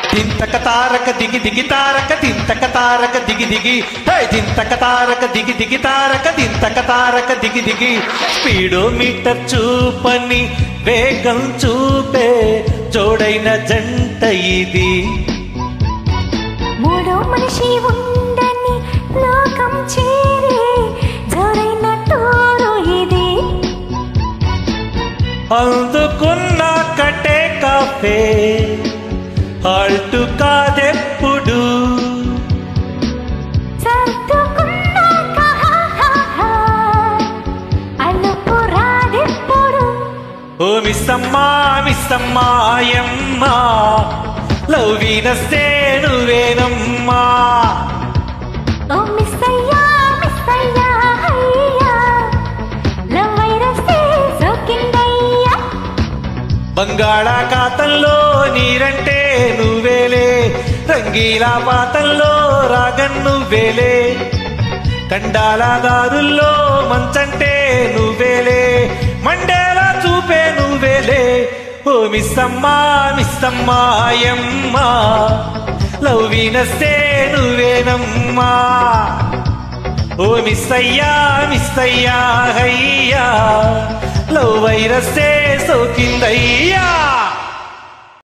దింతక తారక దిగి దిగి తారక దింతక తారక దిగి దిగి హే దింతక తారక దిగి దిగి తారక దింతక తారక దిగి దిగి స్పీడోమీటర్ చూపని వేగం చూపే జోడైన జంట ఇది మూడో మనిషి ఉండని లోకం చేరే జోరైన టూరు ఇది అందుకున్న కటే కాఫే ఆల్టు కాదెప్పుడు సర్దుకున్నాక హా హా హా, అలుపు రాదెప్పుడు ఓ మిస్సమ్మా మిస్సమ్మాయమ్మా లవ్ వీనస్తే నువ్వేనమ్మా ఓ మిస్ అయ్యా మిస్ అయ్యా అయ్యా లవ్ వైరస్ సోకిందయ్యా బంగాళాఖాతంలో నీరంటే నువ్వేలే రంగీలా పాతంలో రాగం నువ్వేలే కండాల దారుల్లో మంచంటే నువ్వేలే మండేలా చూపే నువ్వేలే ఓ మిస్సమ్మా మిస్సమ్మాయమ్మా లవ్ వీనస్తే నువ్వేనమ్మా ఓ మిస్ అయ్యా మిస్ అయ్యా హయ్యా లవ్ వైరస్సే సోకిందయ్యా